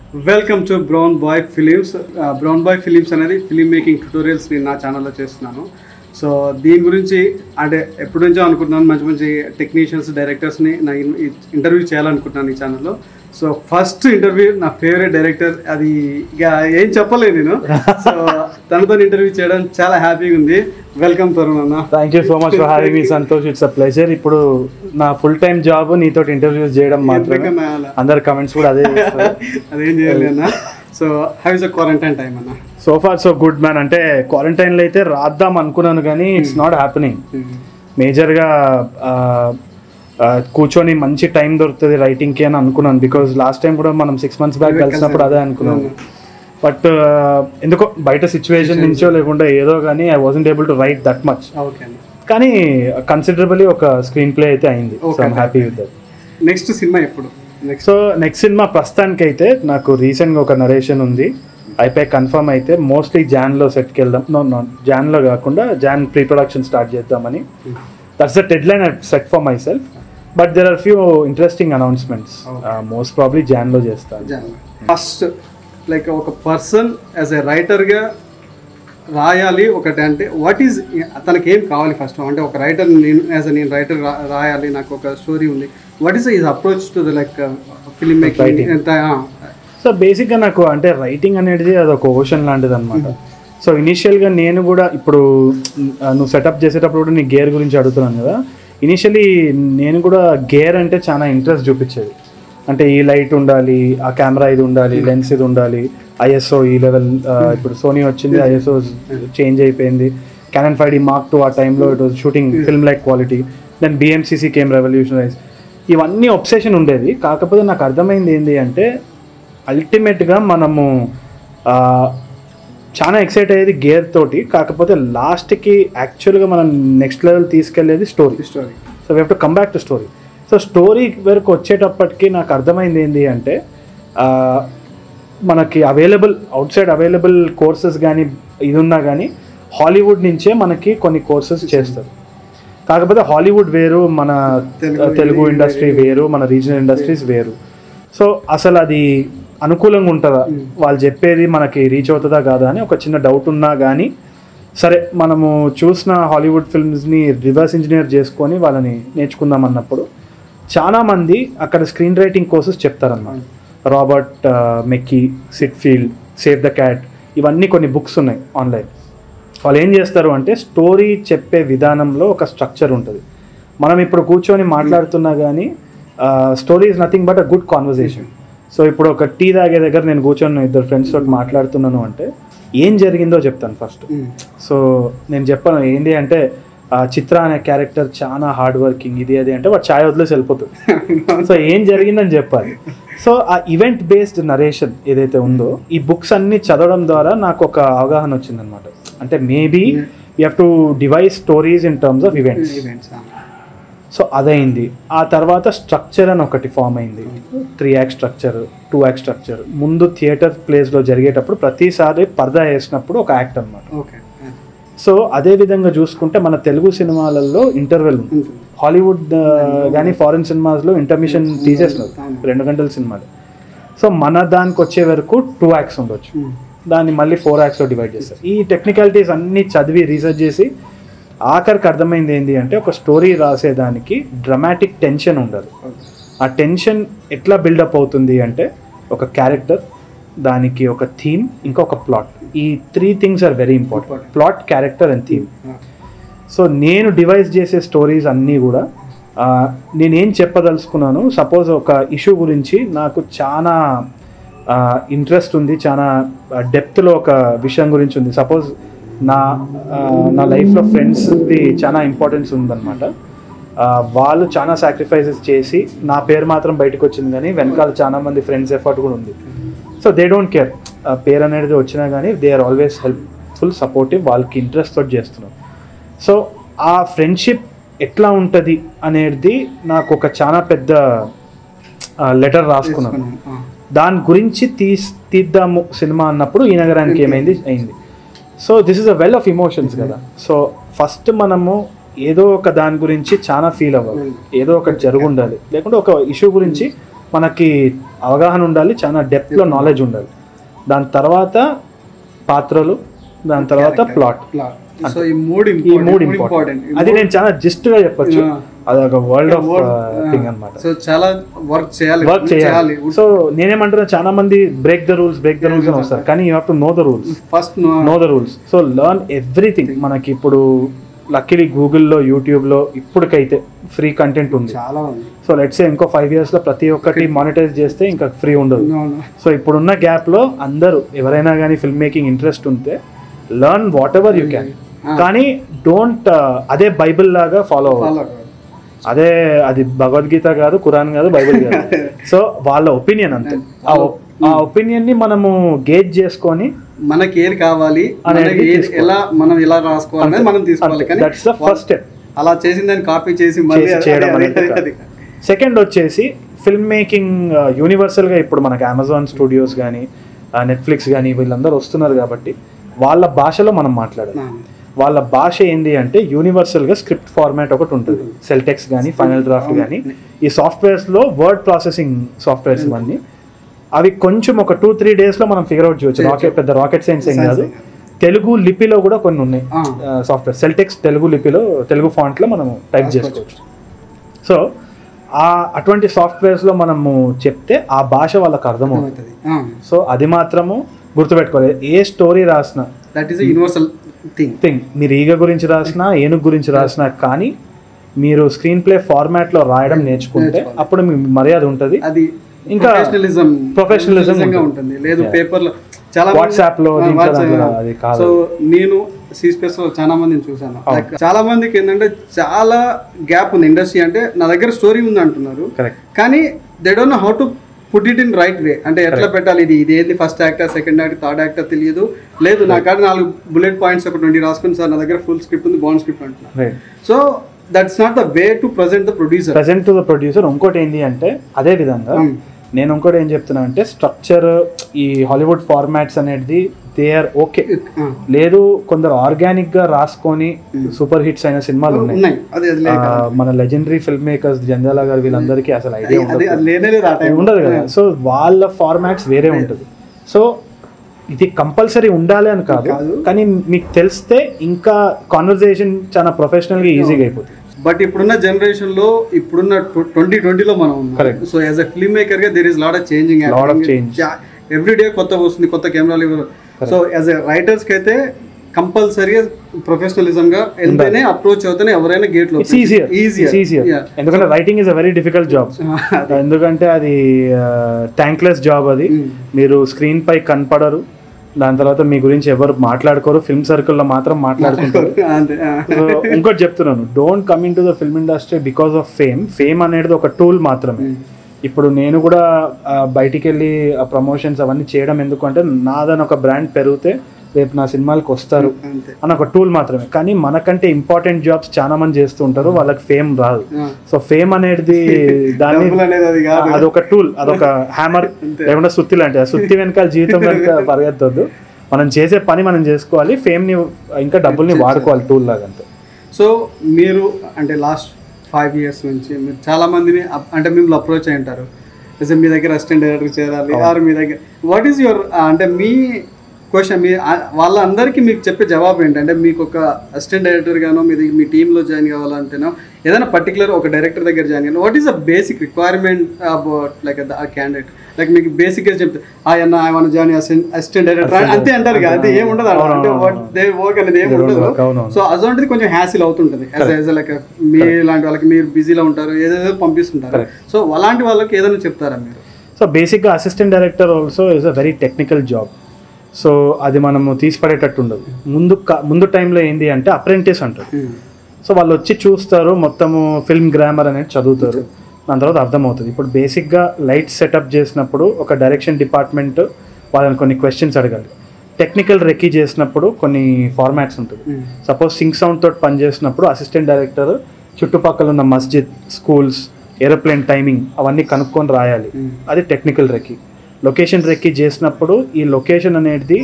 Welcome to brown boy films brown boy films అనేది film making tutorials నేను నా ఛానల్లో చేస్తున్నాను సో దీని గురించి అంటే ఎప్పటి నుంచో అనుకుంటున్నాను మంచి మంచి టెక్నీషియన్స్ డైరెక్టర్స్ని నా ఇంటర్వ్యూ చేయాలనుకుంటున్నాను ఈ ఛానల్లో సో ఫస్ట్ ఇంటర్వ్యూ నా ఫేవరెట్ డైరెక్టర్ అది ఇక ఏం చెప్పలేదు నేను సో తనతో ఇంటర్వ్యూ చేయడం చాలా హ్యాపీగా ఉంది వెల్కమ్ తరుణ్ అన్న thank you so much for having me Santosh it's a pleasure ఇప్పుడు నా ఫుల్ టైం జాబ్ నీతో ఇంటర్వ్యూస్ చేయడం మాత్రమే ఎందుకన్నా అలా? అందరు కమెంట్స్ కూడా అదే అదేం చేయాలి అన్న so how is a quarantine time అన్న so far so good man అంటే క్వారంటైన్ లో అయితే రాద్దాం అనుకున్నాను కానీ ఇట్స్ నాట్ హ్యాపెనింగ్ మేజర్గా కూర్చొని మంచి టైం దొరుకుతుంది రైటింగ్కి అని అనుకున్నాను బికాజ్ లాస్ట్ టైం కూడా మనం సిక్స్ మంత్స్ బ్యాక్ కలిసినప్పుడు అదే అనుకున్నాను బట్ ఎందుకో బయట సిచ్యువేషన్ నుంచో లేకుండా ఏదో కానీ I wasn't able to write that much okay అన్న కానీ కన్సిడరబుల్లీ ఒక స్క్రీన్ ప్లే అయితే అయింది so Okay. Happy with that next cinema ఎప్పుడు నెక్స్ట్ సో నెక్స్ట్ సినిమా ప్రస్తుతానికి అయితే నాకు రీసెంట్గా ఒక నరేషన్ ఉంది అయిపోయి కన్ఫర్మ్ అయితే మోస్ట్లీ జాన్లో సెట్కి వెళ్దాం నో నో జాన్లో కాకుండా జాన్ ప్రీ ప్రొడక్షన్ స్టార్ట్ చేద్దామని that's the deadline set for myself but there are few interesting announcements most probably జాన్లో చేస్తాను ఫస్ట్ లైక్ ఒక పర్సన్ యాజ్ ఎ రైటర్గా రాయాలి ఒకటి అంటే వాట్ ఈజ్ తనకి ఏం కావాలి ఫస్ట్ అంటే ఒక రైటర్ నేను యాజ్ నేను రైటర్ రాయాలి నాకు ఒక స్టోరీ ఉంది what is is approach to the like film making Writing. ఎంత సో బేసిక్గా నాకు అంటే రైటింగ్ అనేది అది ఒక ఓషన్ లాంటిది అనమాట సో ఇనిషియల్గా నేను కూడా ఇప్పుడు ఆ, నువ్వు సెటప్ చేసేటప్పుడు కూడా నీ గేర్ గురించి అడుగుతున్నాను కదా ఇనిషియలీ నేను కూడా గేర్ అంటే చాలా ఇంట్రెస్ట్ చూపించేది అంటే ఈ లైట్ ఉండాలి ఆ కెమెరా ఇది ఉండాలి లెన్స్ ఇది ఉండాలి ఐఎస్ఓ ఈ లెవెల్ ఇప్పుడు సోనీ వచ్చింది ఐఎస్ఓ చేంజ్ అయిపోయింది Canon five D mark two ఆ టైంలో it was shooting film like quality then BMCC came revolutionise ఇవన్నీ ఒబ్సెషన్ ఉండేది కాకపోతే నాకు అర్థమైంది ఏంటి అంటే అల్టిమేట్గా మనము ఆ, చాలా ఎక్సైట్ అయ్యేది గేర్ తోటి కాకపోతే లాస్ట్కి యాక్చువల్గా మనం నెక్స్ట్ లెవెల్ తీసుకెళ్లేది story story so we have to come back to story so story వరకు వచ్చేటప్పటికి నాకు అర్థమైంది ఏంటి అంటే ఆ, మనకి available outside available courses కానీ ఇది ఉన్నా కానీ హాలీవుడ్ నుంచే మనకి కొన్ని కోర్సెస్ చేస్తారు కాకపోతే హాలీవుడ్ వేరు మన తెలుగు తెలుగు ఇది ఇండస్ట్రీ వేరు మన రీజనల్ ఇండస్ట్రీస్ వేరు సో అసలు అది అనుకూలంగా ఉంటుందా వాళ్ళు చెప్పేది మనకి రీచ్ అవుతుందా కాదా అని ఒక చిన్న డౌట్ ఉన్నా కానీ సరే మనము చూసిన హాలీవుడ్ ఫిల్మ్స్ని రివర్స్ ఇంజనీర్ చేసుకొని వాళ్ళని నేర్చుకుందాం అన్నప్పుడు చాలామంది అక్కడ స్క్రీన్ రైటింగ్ కోర్సెస్ చెప్తారన్నమాట Robert McKee Syd Field save the cat ఇవన్నీ కొన్ని బుక్స్ ఉన్నాయి ఆన్లైన్ వాళ్ళు ఏం చేస్తారు అంటే స్టోరీ చెప్పే విధానంలో ఒక స్ట్రక్చర్ ఉంటుంది మనం ఇప్పుడు కూర్చొని మాట్లాడుతున్నా కానీ story is nothing but a good conversation so ఇప్పుడు ఒక టీ తాగే దగ్గర నేను కూర్చొని ఇద్దరు ఫ్రెండ్స్ తోటి మాట్లాడుతున్నాను అంటే ఏం జరిగిందో చెప్తాను ఫస్ట్ సో నేను చెప్పాను ఏంటి అంటే ఆ చిత్ర అనే క్యారెక్టర్ చాలా హార్డ్ వర్కింగ్ ఇది అది అంటే వాడు ఛాయ్ వదిలేసి వెళ్ళిపోతుంది సో ఏం జరిగిందని చెప్పాలి సో ఆ ఈవెంట్ బేస్డ్ నరేషన్ ఏదైతే ఉందో ఈ బుక్స్ అన్ని చదవడం ద్వారా నాకు ఒక అవగాహన వచ్చిందనమాట అంటే maybe you have to devise stories in terms of events events so అదైంది ఆ తర్వాత స్ట్రక్చర్ అని ఒకటి ఫామ్ అయింది three act structure two act structure ముందు థియేటర్ ప్లేస్లో జరిగేటప్పుడు ప్రతిసారి పరదా వేసినప్పుడు ఒక యాక్ట్ అన్నమాట ఓకే సో అదే విధంగా చూసుకుంటే మన తెలుగు సినిమాలలో ఇంటర్వెల్ ఉంది ఉంటుంది హాలీవుడ్ కానీ ఫారిన్ సినిమాస్లో ఇంటర్మిషన్ తీసేస్తున్నారు రెండు గంటల సినిమాలు సో మన దానికి వచ్చే వరకు టూ యాక్స్ ఉండొచ్చు దాన్ని మళ్ళీ ఫోర్ యాక్స్లో డివైడ్ చేస్తారు ఈ టెక్నికాలిటీస్ అన్నీ చదివి రీసెర్చ్ చేసి ఆఖరికి అర్థమైంది ఏంటి అంటే ఒక స్టోరీ రాసేదానికి డ్రమాటిక్ టెన్షన్ ఉండాలి ఆ టెన్షన్ ఎట్లా బిల్డప్ అవుతుంది అంటే ఒక క్యారెక్టర్ దానికి ఒక థీమ్ ఇంకా ఒక ప్లాట్ ఈ three things are very important plot character and theme so నేను డివైస్ చేసే స్టోరీస్ అన్నీ కూడా ఆ, నేనేం చెప్పదలుచుకున్నాను సపోజ్ ఒక ఇష్యూ గురించి నాకు చాలా ఇంట్రెస్ట్ ఉంది చాలా డెప్త్లో ఒక విషయం గురించి ఉంది సపోజ్ నా ఆ, నా లైఫ్లో ఫ్రెండ్స్ది చాలా ఇంపార్టెన్స్ ఉందన్నమాట ఆ, వాళ్ళు చాలా సాక్రిఫైసెస్ చేసి నా పేరు మాత్రం బయటకు వచ్చింది కానీ వెనకాల చాలా మంది ఫ్రెండ్స్ ఎఫర్ట్ కూడా ఉంది సో దే డోంట్ కేర్ పేరు అనేది వచ్చినా కానీ they are always helpful supportive వాళ్ళకి ఇంట్రెస్ట్ తోటి చేస్తున్నారు సో ఆ ఫ్రెండ్షిప్ ఎట్లా ఉంటుంది అనేది నాకు ఒక చాలా పెద్ద లెటర్ రాసుకున్నాను దాని గురించి తీస్ తీద్దాము సినిమా అన్నప్పుడు ఈ నగరానికి ఏమైంది అయింది so this is a well of emotions కదా సో ఫస్ట్ మనము ఏదో ఒక దాని గురించి చాలా ఫీల్ అవ్వాలి ఏదో ఒకటి జరుగు ఉండాలి లేకుంటే ఒక ఇష్యూ గురించి మనకి అవగాహన ఉండాలి చాలా డెప్త్లో నాలెడ్జ్ ఉండాలి దాని తర్వాత పాత్రలు దాని తర్వాత ప్లాట్ సో ఈ మూడు ఈ మూడు ఇంపార్టెంట్ అది నేను చాలా జస్ట్ గా చెప్పొచ్చు Yeah. అది ఒక వరల్డ్ ఆఫ్ థింగ్ అన్నమాట సో చాలా వర్క్ చేయాలి వర్క్ చేయాలి సో నేనేమంటున్నా చాలా మంది break the rules break the rules అని వస్తారు కానీ you have to know the rules first know the rules so learn everything మనకి ఇప్పుడు లక్కీలీ గూగుల్లో యూట్యూబ్లో ఇప్పటికైతే ఫ్రీ కంటెంట్ ఉంది చాలా ఉంది సో లెట్స్ ఇంకో ఫైవ్ ఇయర్స్లో ప్రతి ఒక్కటి మానిటైజ్ చేస్తే ఇంకా ఫ్రీ ఉండదు అవును. సో ఇప్పుడున్న గ్యాప్లో అందరూ ఎవరైనా కానీ ఫిల్మ్ మేకింగ్ ఇంట్రెస్ట్ ఉంటే learn whatever you can కానీ డోంట్ అదే బైబిల్ లాగా ఫాలో అవ్వాలి Follow కాదు. అదే అది భగవద్గీత కాదు ఖురాన్ కాదు బైబిల్ కాదు సో వాళ్ళ ఒపీనియన్ అంతే ఆ ఒ- ఆ ఒపీనియన్ ని మనము గేజ్ చేసుకొని మనకి ఏది కావాలి అనేది మనకి ఏది తీసుకోవాలి. ఎలా మనం ఎలా రాసుకోవాలి అనేది మనం తీసుకోవాలి కానీ దట్స్ ద ఫస్ట్ స్టెప్ అలా చేసిన దాన్ని కాపీ చేసి మళ్ళీ చేసి అది- చేయడం అది- అనేది అది- సెకండ్ వచ్చేసి ఫిల్మ్ మేకింగ్ యూనివర్సల్గా ఇప్పుడు మనకు అమెజాన్ స్టూడియోస్ కానీ నెట్ఫ్లిక్స్ కానీ వీళ్ళందరూ వస్తున్నారు కాబట్టి వాళ్ళ భాషలో మనం మాట్లాడాలి ఆ. వాళ్ళ భాష ఏంటి అంటే యూనివర్సల్గా స్క్రిప్ట్ ఫార్మాట్ ఒకటి ఉంటుంది సెల్టెక్స్ కానీ ఫైనల్ డ్రాఫ్ట్ కానీ ఈ సాఫ్ట్వేర్స్లో వర్డ్ ప్రాసెసింగ్ సాఫ్ట్వేర్స్ ఇవన్నీ అవి కొంచెం ఒక టూ త్రీ డేస్లో మనం ఫిగర్ అవుట్ చేయొచ్చు రాకెట్ పెద్ద రాకెట్ సైన్స్ ఏం కాదు తెలుగు లిపిలో కూడా కొన్ని ఉన్నాయి ఆ. సాఫ్ట్వేర్ సెల్టెక్స్ తెలుగు లిపిలో తెలుగు ఫాంట్లో మనము టైప్ చేసుకోవచ్చు సో ఆ అటువంటి సాఫ్ట్వేర్స్లో మనము చెప్తే ఆ భాష వాళ్ళకి అర్థమవుతుంది అవుతుంది సో అది మాత్రము గుర్తుపెట్టుకోవాలి ఏ స్టోరీ రాసినా that is universal thing thing మీరు ఈగ గురించి రాసినా ఏనుగు గురించి రాసినా కానీ మీరు స్క్రీన్ ప్లే ఫార్మాట్లో రాయడం నేర్చుకుంటే నేర్చుకోవాలి. అప్పుడు మీ మర్యాద ఉంటుంది అది ఇంకా ప్రొఫెషనలిజం professionalism గా ఉంటుంది. ఉంటుంది లేదు Yeah. పేపర్ లో చాలా WhatsApp లో, దీంట్లో దాంట్లో అది కాదు. సో నేను సీ స్పేస్ లో చాలా మందిని చూసాను Like, చాలా మందికి ఏంటంటే చాలా గ్యాప్ ఉంది ఇండస్ట్రీ అంటే నా దగ్గర స్టోరీ ఉంది అంటున్నారు కరెక్ట్ కానీ they don't know how to put it in right way అంటే ఎట్లా పెట్టాలి ఇది ఇది ఏంది first actor second actor third actor తెలియదు లేదు నా కాడ నాలుగు బుల్లెట్ పాయింట్స్ ఒక ట్వంటీ రాసుకుని సార్ నా దగ్గర ఫుల్ స్క్రిప్ట్ ఉంది బాండ్ స్క్రిప్ట్ అంటున్నారు right so that's not the way to present the producer present to the producer ఇంకోటి ఏంటి అంటే అదే విధంగా నేను ఇంకోటి ఏం చెప్తున్నా అంటే స్ట్రక్చర్ ఈ హాలీవుడ్ ఫార్మాట్స్ అనేది దే ఆర్ ఓకే లేదు కొందరు ఆర్గానిక్ గా రాసుకొని సూపర్ హిట్స్ అయిన సినిమాలు ఉన్నాయి ఉన్నాయి అది అది ఆ, లేక మన లెజెండరీ ఫిల్మ్ మేకర్స్ జంజాల గారు వీళ్ళందరికీ అసలు ఐడియా అది అది లేనే లేదు ఆ టైం ఉండదు కదా సో వాళ్ళ ఫార్మాట్స్ వేరే ఉంటుంది సో ఇది కంపల్సరీ ఉండాలి అని కాదు కాదు. కానీ మీకు తెలిస్తే ఇంకా కాన్వర్జేషన్ చాలా ప్రొఫెషనల్గా ఈజీగా అయిపోతుంది బట్ ఇప్పుడున్న జనరేషన్ లో ఇప్పుడున్న ట్వంటీ ట్వంటీలో మనం Correct. ఉన్నాం so as a filmmaker గా there is lot of changing Lot of change. Every day కొత్త వస్తుంది కొత్త కెమెరాలు సో యాజ్ ఎ రైటర్స్ కి అయితే కంపల్సరీగా ప్రొఫెషనలిజం గా వెళ్తేనే అప్రోచ్ అవుతేనే ఎవరైనా గేట్ లో ఇట్స్ ఈజియర్ ఈజియర్ ఈజియర్ ఎందుకంటే writing is a very difficult job ఎందుకంటే అది థ్యాంక్లెస్ జాబ్ అది మీరు స్క్రీన్ పై కనపడరు దాని తర్వాత మీ గురించి ఎవరు మాట్లాడుకోరు ఫిల్మ్ సర్కిల్లో మాత్రం మాట్లాడుకుంటారు అంతే ఆ. సో ఇంకోటి చెప్తున్నాను don't come into the film industry because of fame fame అనేది ఒక టూల్ మాత్రమే ఇప్పుడు నేను కూడా ఆ, బయటికి వెళ్ళి ప్రమోషన్స్ అవన్నీ చేయడం ఎందుకు అంటే నాదని ఒక బ్రాండ్ పెరిగితే రేపు నా సినిమాలకు వస్తారు అంతే అని ఒక టూల్ మాత్రమే కానీ మనకంటే ఇంపార్టెంట్ జాబ్స్ చాలా మంది చేస్తూ ఉంటారు వాళ్ళకి ఫేమ్ రాదు ఆ. సో ఫేమ్ అనేది దాన్ని డబ్బులు అనేది అది కాదు అదొక టూల్ అదొక హ్యామర్ లేకుండా సుత్తి లాంటిది ఆ సుత్తి వెనకాల జీవితం వెనక పరిగెత్తొద్దు మనం చేసే పని మనం చేసుకోవాలి ఫేమ్ ని ఇంకా డబ్బుల్ని వాడుకోవాలి టూల్ లాగా అంతే సో మీరు అంటే లాస్ట్ ఫైవ్ ఇయర్స్ నుంచి మీరు చాలా మందిని అప్- అంటే మిమ్మల్ని అప్రోచ్ అయి ఉంటారు అసలు మీ దగ్గర అసిస్టెంట్ డైరెక్టర్ చేరాలి ఆర్ మీ దగ్గర వాట్ ఈస్ యువర్ అంటే మీ క్వశ్చన్ మీ ఆ- వాళ్ళందరికీ మీకు చెప్పే జవాబు ఏంటంటే మీకు ఒక అసిస్టెంట్ డైరెక్టర్ గానో మీ మీ టీంలో జాయిన్ కావాలంటేనో ఏదైనా పర్టికులర్ ఒక డైరెక్టర్ దగ్గర జాయిన్ కానీ what is the basic requirement about like a candidate like మీకు బేసిక్గా చెప్తే ఆయన I want join assistant director అంతే అంటారు కదా అది ఏమి ఉండదు అక్కడ. అంటే వాట్ దే వర్క్ అనేది ఏమి ఉండదు అవునవును సో అదొంటిది కొంచెం హ్యాసిల్ అవుతుంటుంది యాజ్ యాజ్ లైక్ మీ లాంటి వాళ్ళకి మీరు బిజీలో ఉంటారు ఏదేదో పంపిస్తుంటారు సో అలాంటి వాళ్ళకి ఏదైనా చెప్తారా మీరు సో బేసిక్గా assistant director also is a very technical job so అది మనము తీసిపడేటట్టు ఉండదు ముందు క- ముందు టైంలో ఏంటి అంటే అప్రెంటిస్ అంటారు సో వాళ్ళు వచ్చి చూస్తారు మొత్తము ఫిల్మ్ గ్రామర్ అనేది చదువుతారు దాని తర్వాత అర్థమవుతుంది ఇప్పుడు బేసిక్గా లైట్ సెటప్ చేసినప్పుడు ఒక డైరెక్షన్ డిపార్ట్మెంట్ వాళ్ళని కొన్ని క్వశ్చన్స్ అడగాలి టెక్నికల్ రెక్కీ చేసినప్పుడు కొన్ని ఫార్మాట్స్ ఉంటుంది సపోజ్ సింక్ సౌండ్ తోటి పనిచేసినప్పుడు అసిస్టెంట్ డైరెక్టర్ చుట్టుపక్కల ఉన్న మస్జిద్ స్కూల్స్ ఏరోప్లేన్ టైమింగ్ అవన్నీ కనుక్కొని రాయాలి అది టెక్నికల్ రెక్కీ లొకేషన్ రెక్కీ చేసినప్పుడు ఈ లొకేషన్ అనేది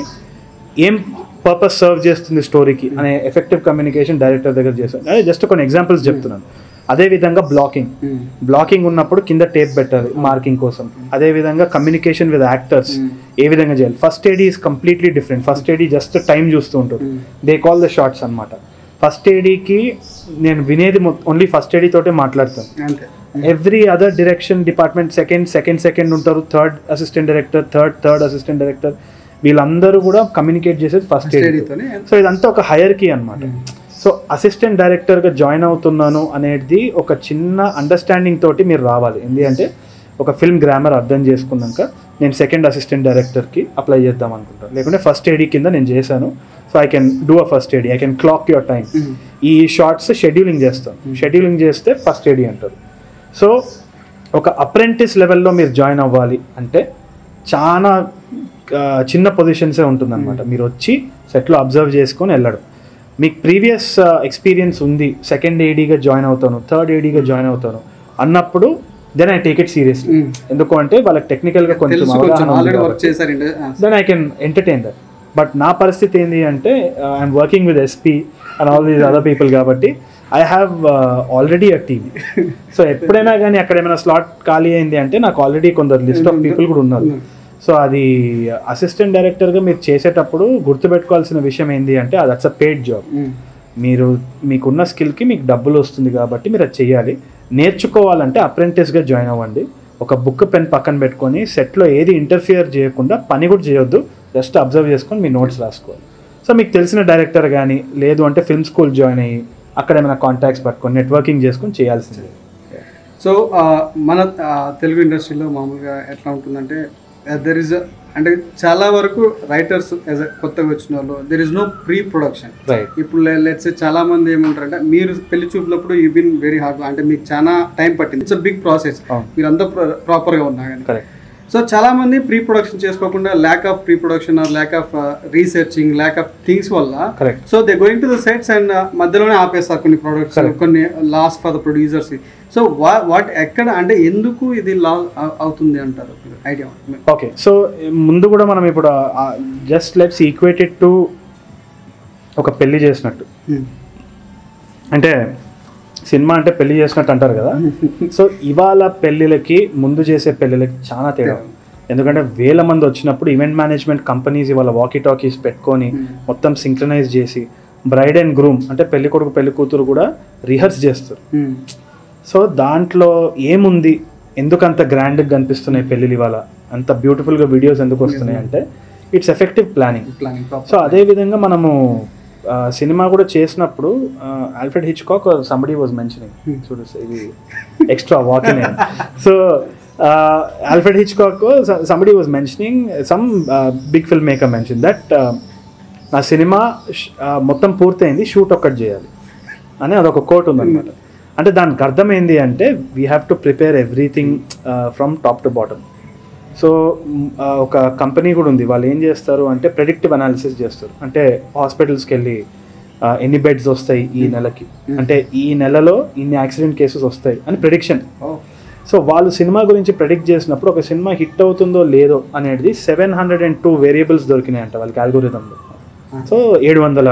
ఏం పర్పస్ సర్వ్ చేస్తుంది స్టోరీకి అనే ఎఫెక్టివ్ కమ్యూనికేషన్ డైరెక్టర్ దగ్గర చేస్తాను అదే జస్ట్ కొన్ని ఎగ్జాంపుల్స్ చెప్తున్నాను అదే విధంగా బ్లాకింగ్ బ్లాకింగ్ ఉన్నప్పుడు కింద టేప్ పెట్టాలి మార్కింగ్ కోసం అదే విధంగా కమ్యూనికేషన్ విత్ యాక్టర్స్ ఏ విధంగా చేయాలి first AD is completely different first AD just time చూస్తూ ఉంటారు దే కాల్ ద షార్ట్స్ అనమాట ఫస్ట్ ఏడీకి నేను వినేది ఓన్లీ ఫస్ట్ ఏడీ తోటే మాట్లాడతాను అంతే every other direction department second second second ఉంటారు third assistant director third third assistant director వీళ్ళందరూ కూడా కమ్యూనికేట్ చేసేది ఫస్ట్ ఫస్ట్ ఏడీ ఏడీతోనే సో ఇదంతా ఒక హైయర్ కీ అనమాట సో అసిస్టెంట్ డైరెక్టర్గా జాయిన్ అవుతున్నాను అనేది ఒక చిన్న అండర్స్టాండింగ్ తోటి మీరు రావాలి ఎందుకంటే ఒక ఫిల్మ్ గ్రామర్ అర్థం చేసుకున్నాక నేను సెకండ్ అసిస్టెంట్ డైరెక్టర్కి అప్లై చేద్దాం అనుకుంటాను లేకుంటే ఫస్ట్ ఏడీ కింద నేను చేశాను so I can do a first AD I can clock your time ఈ షార్ట్స్ షెడ్యూలింగ్ చేస్తాం షెడ్యూలింగ్ చేస్తే ఫస్ట్ ఏడీ అంటారు సో ఒక అప్రెంటిస్ లెవెల్లో మీరు జాయిన్ అవ్వాలి అంటే చాలా ఆ, చిన్న పొజిషన్సే ఉంటుందన్నమాట మీరు వచ్చి సెట్లో అబ్జర్వ్ చేసుకొని వెళ్ళడం మీకు ప్రీవియస్ ఎక్స్పీరియన్స్ ఉంది సెకండ్ ఏడీగా జాయిన్ అవుతాను థర్డ్ ఏడీగా జాయిన్ అవుతాను అన్నప్పుడు then I take it seriously Mm. ఎందుకు అంటే వాళ్ళకి టెక్నికల్గా కొంచెం తెలుసు కొంచెం అవగాహన ఉంది ఆల్రెడీ వర్క్ కాబట్టి. చేశారు then I can entertain that but నా పరిస్థితి ఏంటి అంటే I'm working with SP and all these other people కాబట్టి I have already a team so ఎప్పుడైనా కానీ అక్కడ ఏమైనా స్లాట్ ఖాళీ అయింది అంటే నాకు ఆల్రెడీ కొందరు లిస్ట్ ఆఫ్ పీపుల్ కూడా ఉన్నారు సో అది అసిస్టెంట్ డైరెక్టర్గా మీరు చేసేటప్పుడు గుర్తుపెట్టుకోవాల్సిన విషయం ఏంటి అంటే అది అట్స్ అ పెయిడ్ జాబ్ మీరు మీకున్న స్కిల్కి మీకు డబ్బులు వస్తుంది కాబట్టి మీరు అది చేయాలి నేర్చుకోవాలంటే అప్రెంటిస్గా జాయిన్ అవ్వండి ఒక బుక్ పెన్ పక్కన పెట్టుకొని సెట్లో ఏది ఇంటర్ఫియర్ చేయకుండా పని కూడా చేయొద్దు జస్ట్ అబ్జర్వ్ చేసుకొని మీ నోట్స్ రాసుకోవాలి సో మీకు తెలిసిన డైరెక్టర్ కానీ లేదు అంటే ఫిల్మ్ స్కూల్ జాయిన్ అయ్యి అక్కడ ఏమైనా కాంటాక్ట్స్ పట్టుకొని నెట్వర్కింగ్ చేసుకొని చేయాల్సిందే సో మన ఆ, తెలుగు ఇండస్ట్రీలో మామూలుగా ఎట్లా ఉంటుందంటే దెర్ ఇస్ అంటే చాలా వరకు రైటర్స్ కొత్తగా వచ్చిన వాళ్ళు there is no pre production right ఇప్పుడు లెట్స్ చాలా మంది ఏమంటారంటే మీరు పెళ్లి చూపినప్పుడు యూ బిన్ వెరీ హార్డ్ అంటే మీకు చాలా టైం పట్టింది ఇట్స్ బిగ్ ప్రాసెస్ అవును మీరు అంతా ప్రాపర్గా ఉన్నా కానీ కరెక్ట్ సో చాలా మంది ప్రీ ప్రొడక్షన్ చేసుకోకుండా lack of pre production or lack of researching lack of things వల్ల correct so they going to the sets and మధ్యలోనే ఆపేస్తారు కొన్ని ప్రొడక్ట్స్ Correct. కొన్ని loss for the producers so వా వాట్ ఎక్కడ అంటే ఎందుకు ఇది లా అవుతుంది అంటారు ఐడియా ఓకే సో ముందు కూడా మనం ఇప్పుడు జస్ట్ లెట్స్ ఈక్వేటెడ్ టు ఒక పెళ్లి చేసినట్టు అంటే సినిమా అంటే పెళ్లి చేసినట్టు అంటారు కదా సో ఇవాళ పెళ్ళిళ్ళకి ముందు చేసే పెళ్ళిళ్ళకి చాలా తేడా ఉంది. ఎందుకంటే వేల మంది వచ్చినప్పుడు ఈవెంట్ మేనేజ్మెంట్ కంపెనీస్ ఇవాళ వాకీ టాకీస్ పెట్టుకొని మొత్తం సింక్రనైజ్ చేసి బ్రైడ్ అండ్ గ్రూమ్ అంటే పెళ్లి కొడుకు పెళ్లి కూతురు కూడా రిహర్స్ చేస్తారు సో దాంట్లో ఏముంది ఎందుకు అంత గ్రాండ్గా కనిపిస్తున్నాయి పెళ్ళిళ్ళు ఇవాళ అంత బ్యూటిఫుల్గా వీడియోస్ ఎందుకు వస్తున్నాయి అంటే it's effective planning planning so అదే విధంగా మనము ఆ, సినిమా కూడా చేసినప్పుడు Alfred Hitchcock somebody was mentioning చూడు ఇది extra walking so Alfred Hitchcock somebody was mentioning some big film maker mention that నా సినిమా ష్- ఆ, మొత్తం పూర్తయింది షూట్ ఒక్కటి చేయాలి అని అదొక కోట్ ఉందన్నమాట అంటే దానికి అర్థం ఏంటి అంటే we have to prepare everything from top to bottom so మ్, ఆ, ఒక కంపెనీ కూడా ఉంది వాళ్ళు ఏం చేస్తారు అంటే ప్రెడిక్టివ్ అనాలిసిస్ చేస్తారు అంటే హాస్పిటల్స్కి వెళ్ళి ఆ, ఎన్ని బెడ్స్ వస్తాయి ఈ నెలకి అంటే ఈ నెలలో ఇన్ని యాక్సిడెంట్ కేసెస్ వస్తాయి అని ప్రిడిక్షన్ సో వాళ్ళు సినిమా గురించి ప్రెడిక్ట్ చేసినప్పుడు ఒక సినిమా హిట్ అవుతుందో లేదో అనేది seven hundred and two variables దొరికినాయంట వాళ్ళకి ఆల్గోరిథంలో సో ఏడు వందల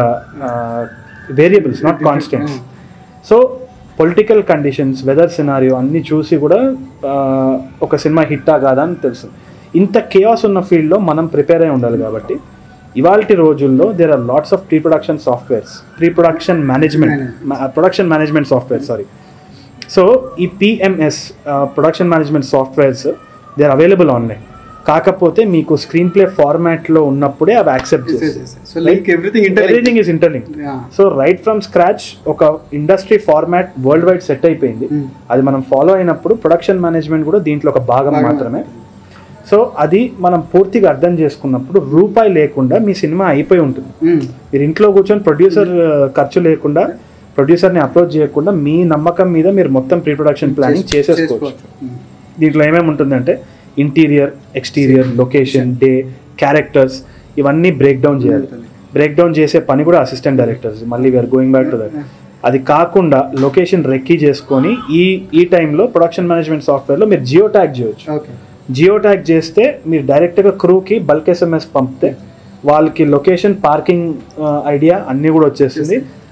variables not constants so political conditions weather scenario అన్నీ చూసి కూడా ఆ, ఒక సినిమా హిట్టా కాదా అని తెలుసు ఇంత కేయాస్ ఉన్న ఫీల్డ్లో మనం ప్రిపేర్ అయి ఉండాలి కాబట్టి ఇవాళ రోజుల్లో there are lots of pre production softwares pre production management production management software sorry so ఈ PMS production management softwares they are available online కాకపోతే మీకు స్క్రీన్ ప్లే ఫార్మాట్లో ఉన్నప్పుడే అవి యాక్సెప్ట్ చేస్తాయి so link everything inter everything is interlink so right from scratch ఒక industry format world wide set అయిపోయింది అది మనం ఫాలో అయినప్పుడు ప్రొడక్షన్ మేనేజ్మెంట్ కూడా దీంట్లో ఒక భాగం మాత్రమే సో అది మనం పూర్తిగా అర్థం చేసుకున్నప్పుడు రూపాయి లేకుండా మీ సినిమా అయిపోయి ఉంటుంది మీరు ఇంట్లో కూర్చొని ప్రొడ్యూసర్ ఖర్చు లేకుండా ప్రొడ్యూసర్ని అప్రోచ్ చేయకుండా మీ నమ్మకం మీద మీరు మొత్తం ప్రీ ప్రొడక్షన్ ప్లానింగ్ చేసేసుకోవచ్చు దీంట్లో ఏమేమి ఉంటుందంటే interior exterior location day characters ఇవన్నీ బ్రేక్ డౌన్ చేయాలి బ్రేక్ డౌన్ చేసే పని కూడా అసిస్టెంట్ డైరెక్టర్స్ మళ్ళీ we're going back to that అది కాకుండా లొకేషన్ రెక్కీ చేసుకొని ఈ ఈ టైంలో ప్రొడక్షన్ మేనేజ్మెంట్ సాఫ్ట్వేర్లో మీరు జియో ట్యాగ్ చేయొచ్చు ఓకే జియో ట్యాగ్ చేస్తే మీరు డైరెక్ట్గా క్రూకి బల్క్ ఎస్ఎంఎస్ పంపితే వాళ్ళకి లొకేషన్ పార్కింగ్ ఐడియా అన్నీ కూడా వచ్చేస్తుంది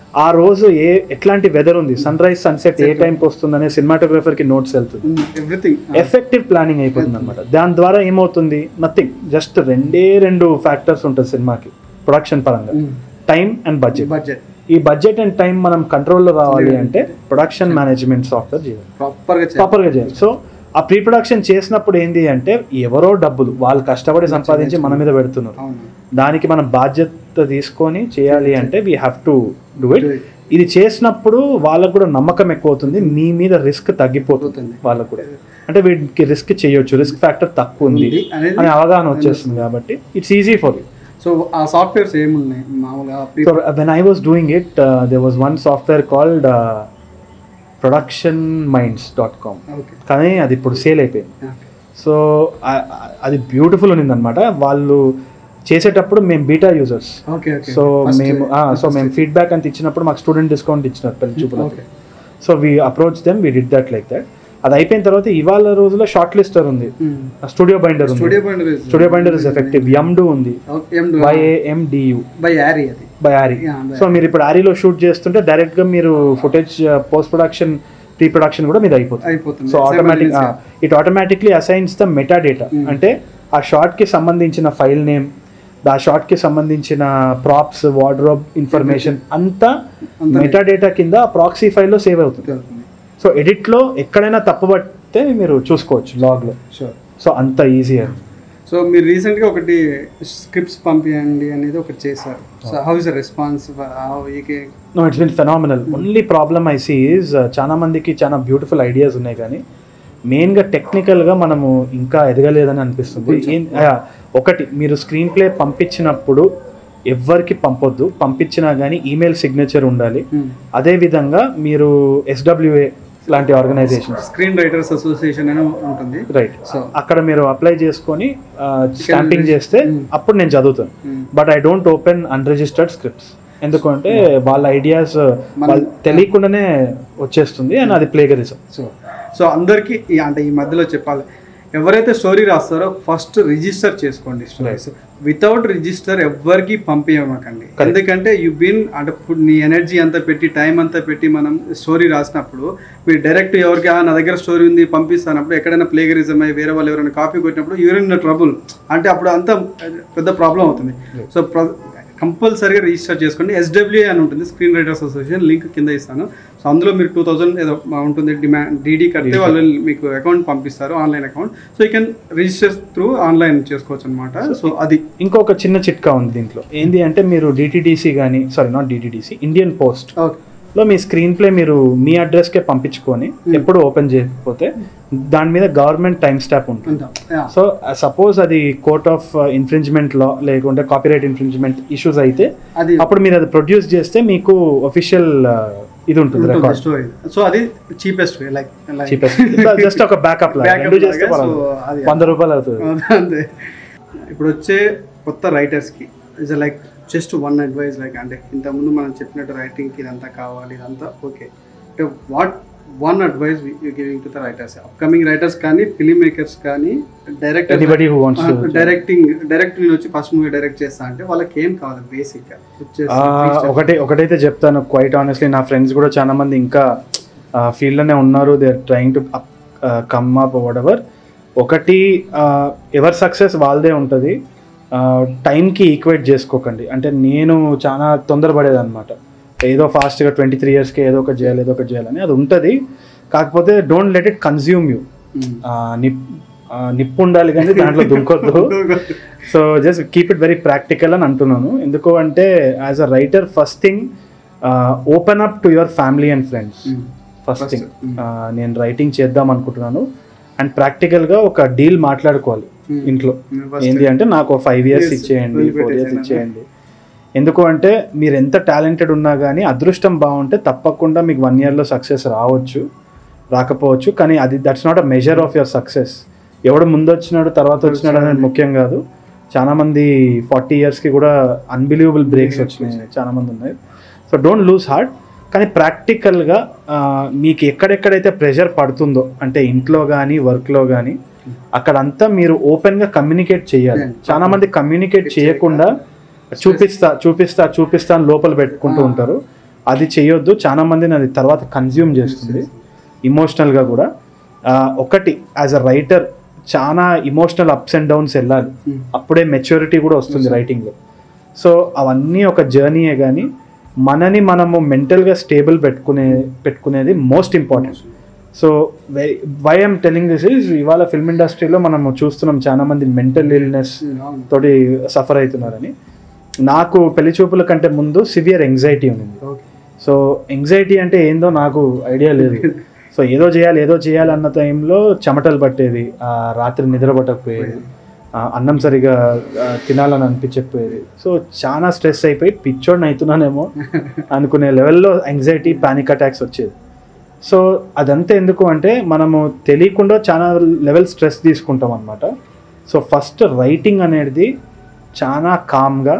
ఆ రోజు ఏ ఎట్లాంటి వెదర్ ఉంది సన్ రైజ్ సన్సెట్ ఏ టైంకి వస్తుందనే cinematographer కి నోట్స్ వెళ్తుంది ఎవ్రీథింగ్ ఎఫెక్టివ్ ప్లానింగ్ అయిపోతుంది అనమాట దాని ద్వారా ఏమవుతుంది నథింగ్ జస్ట్ రెండే రెండు ఫ్యాక్టర్స్ ఉంటుంది సినిమాకి ప్రొడక్షన్ పరంగా టైం అండ్ బడ్జెట్ బడ్జెట్ ఈ బడ్జెట్ అండ్ టైం మనం కంట్రోల్లో రావాలి అంటే ప్రొడక్షన్ మేనేజ్మెంట్ సాఫ్ట్వేర్ చేయాలి ప్రాపర్గా చేయాలి ప్రాపర్గా చేయాలి సో ఆ ప్రీ ప్రొడక్షన్ చేసినప్పుడు ఏంటి అంటే ఎవరో డబ్బులు వాళ్ళు కష్టపడి సంపాదించి మన మీద పెడుతున్నారు అవును దానికి మనం బాధ్యత తీసుకొని చేయాలి అంటే we have to do it Do it. ఇది చేసినప్పుడు వాళ్ళకు కూడా నమ్మకం ఎక్కువ అవుతుంది మీ మీద రిస్క్ తగ్గిపోతుంది పోతుంది. వాళ్ళకు కూడా అంటే వీటికి రిస్క్ చేయొచ్చు రిస్క్ ఫ్యాక్టర్ తక్కువ ఉంది ఉంది అనేది అనే అవగాహన వచ్చేస్తుంది కాబట్టి it's easy for you so ఆ సాఫ్ట్వేర్స్ ఏమున్నాయి మామూలుగా pre- so when I was doing it they was one software called production minds dot com okay కానీ అది ఇప్పుడు సేల్ అయిపోయింది సో ఆ- ఆ- అది బ్యూటిఫుల్ ఉన్నింది అనమాట వాళ్ళు చేసేటప్పుడు మేము beta users okay okay so మేము సో మేము ఫీడ్బ్యాక్ అంత ఇచ్చినప్పుడు మాకు స్టూడెంట్ డిస్కౌంట్ ఇచ్చినారు Pelli Choopulu okay so we approach them we did that like that అది అయిపోయిన తర్వాత ఇవాళ రోజులో షార్ట్ లిస్టర్ ఉంది స్టూడియో బైండర్ ఉంది studio point StudioBinder is effective and ఉంది బై ఎండియు బై యారీ అది బై ఆరి Yeah, by సో మీరు ఇప్పుడు ఆరిలో షూట్ చేస్తుంటే డైరెక్ట్ గా మీరు footage post production pre production కూడా మీద అయిపోతుంది అయిపోతుంది so automatic it automatically assigns the meta data అంటే ఆ షార్ట్ కి సంబంధించిన ఫైల్ నేమ్ ఆ షార్ట్ కి సంబంధించిన ప్రాప్స్ వార్డ్రోబ్ ఇన్ఫర్మేషన్ అంతా మెటా డేటా కింద ప్రాక్సీ ఫైల్లో సేవ్ అవుతుంది సో ఎడిట్ లో ఎక్కడైనా తప్పుపడితే మీరు చూసుకోవచ్చు లాగ్ లో షూర్ సో అంత ఈజీ అది సో మీరు రీసెంట్గా ఒకటి స్క్రిప్ట్స్ పంపించండి అనేది ఒకటి చేశారు so how is the response how ఈకే no it's been phenomenal only problem I see is చాలా మందికి చాలా బ్యూటిఫుల్ ఐడియాస్ ఉన్నాయి కానీ మెయిన్గా టెక్నికల్గా మనము ఇంకా ఎదగలేదని అనిపిస్తుంది ఏం ఆ, ఒకటి మీరు స్క్రీన్ ప్లే పంపించినప్పుడు ఎవ్వరికి పంపొద్దు పంపించినా కానీ ఈమెయిల్ సిగ్నేచర్ ఉండాలి అదేవిధంగా మీరు ఎస్డబ్ల్యూఏ లాంటి ఆర్గనైజేషన్స్ స్క్రీన్ రైటర్స్ అసోసియేషన్ అని ఉంటుంది రైట్ సో అక్కడ మీరు అప్లై చేసుకొని స్టాంపింగ్ చేస్తే అప్పుడు నేను చదువుతాను but I don't open unregistered scripts ఎందుకంటే వాళ్ళ ఐడియాస్ వాళ్ళు తెలియకుండానే వచ్చేస్తుంది అండ్ అది ప్లేగరిజం సో సో అందరికీ ఈ- అంటే ఈ మధ్యలో చెప్పాలి ఎవరైతే స్టోరీ రాస్తారో ఫస్ట్ రిజిస్టర్ చేసుకోండి స్టోరీస్ వితౌట్ రిజిస్టర్ ఎవ్వరికి పంపించమాకండి ఎందుకంటే యు బిన్ అంటే ఇప్పుడు నీ ఎనర్జీ అంతా పెట్టి టైం అంతా పెట్టి మనం స్టోరీ రాసినప్పుడు మీరు డైరెక్ట్ ఎవరికి "ఆ, నా దగ్గర స్టోరీ ఉంది పంపిస్తానప్పుడు ఎక్కడైనా ప్లేగరిజం అయ్యి వేరే వాళ్ళు ఎవరైనా కాపీ కొట్టినప్పుడు యూర్ ఇన్ ట్రబుల్ అంటే అప్పుడు అంతా పెద్ద ప్రాబ్లం అవుతుంది సో కంపల్సరీగా రిజిస్టర్ చేసుకోండి ఎస్డబ్ల్యూఏ అని ఉంటుంది స్క్రీన్ రైటర్స్ అసోసియేషన్ లింక్ కింద ఇస్తాను సో అందులో మీరు టూ థౌసండ్ ఏదో ఉంటుంది డిమాండ్ డీడీ కడితే వాళ్ళు మీకు అకౌంట్ పంపిస్తారు online account so you can register through online చేసుకోవచ్చు అనమాట సో అది ఇంకొక చిన్న చిట్కా ఉంది దీంట్లో ఏంటి అంటే మీరు డిటిడిసి కానీ sorry not DTDC Indian post okay లో మీ స్క్రీన్ ప్లే మీరు మీ అడ్రస్కే పంపించుకొని ఎప్పుడు ఓపెన్ చేయకపోతే దాని మీద గవర్నమెంట్ టైం స్టాప్ ఉంటుంది సో సపోజ్ అది కోర్ట్ ఆఫ్ ఇన్ఫ్రింజ్మెంట్ లా లేకుంటే కాపీరైట్ ఇన్ఫ్రింజ్మెంట్ ఇష్యూస్ అయితే అది అప్పుడు మీరు అది ప్రొడ్యూస్ చేస్తే మీకు ఒఫిషియల్ ఇది ఉంటుంది రికార్డ్ స్టోరీ సో అది చీపెస్ట్ వే లైక్ జస్ట్ ఒక బ్యాకప్ Backup రెండు చేస్తే లాగా, పర్వాలేదు. so అది- వంద రూపాయలు అవుతుంది అంతే ఇప్పుడు వచ్చే కొత్త రైటర్స్కి is like just one advice like అంటే ఇంతకుముందు మనం చెప్పినట్టు రైటింగ్కి ఇదంతా కావాలి ఇదంతా ఓకే అంటే what one advice you giving to the writers upcoming writers కానీ ఫిలిం మేకర్స్ కానీ director anybody who wants directing direct నేను వచ్చి ఫస్ట్ మూవీ డైరెక్ట్ చేస్తా అంటే వాళ్ళకి ఏం కావాలి బేసిక్గా వచ్చేసి ఒకటి ఒకటైతే చెప్తాను క్వైట్ ఆనెస్ట్లీ నా ఫ్రెండ్స్ కూడా చాలా మంది ఇంకా ఫీల్డ్లోనే ఉన్నారు they are trying to come up whatever ఒకటి ఆ, ఎవరి సక్సెస్ వాళ్ళదే ఉంటుంది టైంకి ఈక్వేట్ చేసుకోకండి అంటే నేను చాలా తొందరపడేది అనమాట ఏదో ఫాస్ట్గా ట్వంటీ త్రీ ఇయర్స్కి ఏదో ఒకటి చేయాలి ఏదో ఒకటి చేయాలని అది ఉంటుంది కాకపోతే don't let it consume you నిప్ ఆ, నిప్పు ఉండాలి కానీ దాంట్లో దుంకొద్దు so just keep it very practical అని అంటున్నాను ఎందుకు అంటే as a writer first thing open up to your family and friends first First, thing mm. నేను రైటింగ్ చేద్దాం అనుకుంటున్నాను అండ్ ప్రాక్టికల్గా ఒక డీల్ మాట్లాడుకోవాలి Mm. ఇంట్లో First. ఏంటి అంటే నాకు ఫైవ్ ఇయర్స్ Yes, ఇచ్చేయండి వదిలిపెట్టేసాను. ఫోర్ ఇయర్స్ ఇచ్చేయండి ఎందుకు అంటే మీరు ఎంత టాలెంటెడ్ ఉన్నా కానీ అదృష్టం బాగుంటే తప్పకుండా మీకు వన్ ఇయర్లో సక్సెస్ రావచ్చు రాకపోవచ్చు కానీ అది that's not a measure of your success ఎవడు ముందు వచ్చినాడు తర్వాత వచ్చినాడు అనేది ముఖ్యం కాదు చాలా మంది ఫార్టీ ఇయర్స్కి కూడా అన్బిలీవబుల్ బ్రేక్స్ వచ్చినాయి చాలా మంది ఉన్నాయి సో డోంట్ లూజ్ హార్ట్ కానీ ప్రాక్టికల్గా మీకు ఎక్కడెక్కడైతే ప్రెషర్ పడుతుందో అంటే ఇంట్లో కానీ వర్క్లో కానీ అక్కడంతా మీరు ఓపెన్గా కమ్యూనికేట్ చేయాలి Yeah. చాలా మంది కమ్యూనికేట్ చేయకుండా చూపిస్తా చూపిస్తా చూపిస్తా అని లోపల పెట్టుకుంటూ ఉంటారు అది చేయొద్దు చాలా మందిని అది తర్వాత కన్జ్యూమ్ చేస్తుంది ఇమోషనల్గా కూడా ఆ, ఒకటి యాజ్ అ రైటర్ చాలా ఇమోషనల్ అప్స్ అండ్ డౌన్స్ వెళ్ళాలి Hmm. అప్పుడే మెచ్యూరిటీ కూడా వస్తుంది రైటింగ్లో సో అవన్నీ ఒక జర్నీయే కానీ మనని మనము మెంటల్గా స్టేబుల్ పెట్టుకునే పెట్టుకునేది most important so why I'm telling this is ఇవాళ ఫిల్మ్ ఇండస్ట్రీలో మనము చూస్తున్నాం చాలా మంది మెంటల్ ఇల్నెస్ అవును తోటి సఫర్ అవుతున్నారని నాకు పెళ్లి చూపుల కంటే ముందు సివియర్ ఎంగ్జైటీ ఉంది ఓకే సో ఎంగ్జైటీ అంటే ఏందో నాకు ఐడియా లేదు సో ఏదో చేయాలి ఏదో చేయాలి అన్న టైంలో చెమటలు పట్టేది ఆ రాత్రి నిద్ర పట్టకపోయేది ఆ అన్నం సరిగా ఆ, తినాలని అనిపించకపోయేది సో చాలా స్ట్రెస్ అయిపోయి పిచ్చోడిని అవుతున్నానేమో అనుకునే లెవెల్లో ఎంగ్జైటీ పానిక్ అటాక్స్ వచ్చేది సో అదంతా ఎందుకు అంటే మనము తెలియకుండా చాలా లెవెల్ స్ట్రెస్ తీసుకుంటాం అనమాట సో ఫస్ట్ రైటింగ్ అనేది చాలా కామ్గా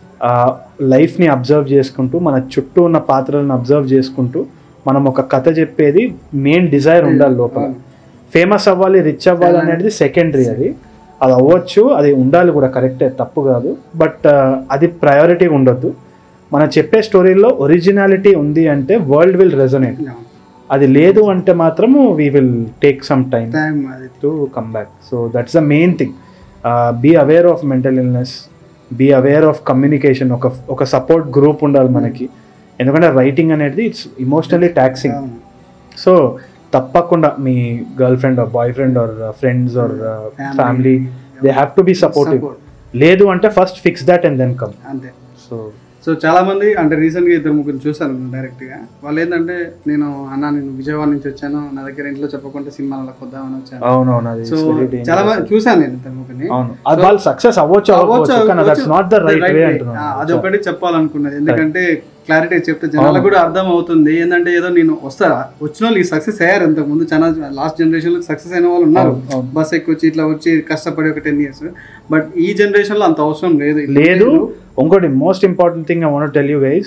లైఫ్ని అబ్జర్వ్ చేసుకుంటూ మన చుట్టూ ఉన్న పాత్రలను అబ్జర్వ్ చేసుకుంటూ మనం ఒక కథ చెప్పేది మెయిన్ డిజైర్ ఉండాలి లోపల ఫేమస్ అవ్వాలి రిచ్ అవ్వాలి అనేది సెకండరీ అది అది అవ్వచ్చు అది ఉండాలి కూడా కరెక్టే తప్పు కాదు బట్ అది ప్రయారిటీ ఉండొద్దు మనం చెప్పే స్టోరీలో ఒరిజినాలిటీ ఉంది అంటే వరల్డ్ విల్ రెజొనేట్ అది లేదు అంటే మాత్రము we will take some time time అది to come back so that's the main thing be aware of mental illness be aware of communication ఒక ఒక సపోర్ట్ గ్రూప్ ఉండాలి మనకి ఎందుకంటే రైటింగ్ అనేది ఇట్స్ ఇమోషనలీ ట్యాక్సింగ్ అవును. సో తప్పకుండా మీ girlfriend or boyfriend or friends or Family. Family they have to be supportive Support. లేదు అంటే first fix that and then come అంతే సో సో చాలా మంది అంటే రీసెంట్ గా ఇద్దరు ముగ్గురు చూసాను డైరెక్ట్ గా వాళ్ళు ఏంటంటే నేను అన్న నేను విజయవాడ నుంచి వచ్చాను నా దగ్గర ఇంట్లో చెప్పకుండా సినిమాలకు వద్దామని వచ్చాను అవునవును అది సో it's very dangerous. చాలా మంది చూసాను నేను ఇద్దరు ముగ్గురిని అవును అది వాళ్ళు సక్సెస్ అవ్వచ్చు అవ్వచ్చు, అవ్వచ్చు కానీ దట్స్ అవ్వచ్చు. Not the right Right way way. అంటున్నాను ఆ, అది ఒకటి చెప్పాలనుకున్నది ఎందుకంటే క్లారిటీ చెప్తే జనాలకు కూడా అర్థం అవుతుంది ఏంటంటే ఏదో నేను వస్తారా వచ్చిన వాళ్ళు ఈ సక్సెస్ అయ్యారు ఇంతకు ముందు చాలా లాస్ట్ జనరేషన్ లో సక్సెస్ అయిన వాళ్ళు ఉన్నారు అవును, అవును. బస్ ఎక్కి వచ్చి ఇట్లా వచ్చి కష్టపడి ఒక టెన్ ఇయర్స్ బట్ ఈ జనరేషన్ లో అంత అవసరం లేదు లేదు ఇంకోటి most important thing I want tell you guys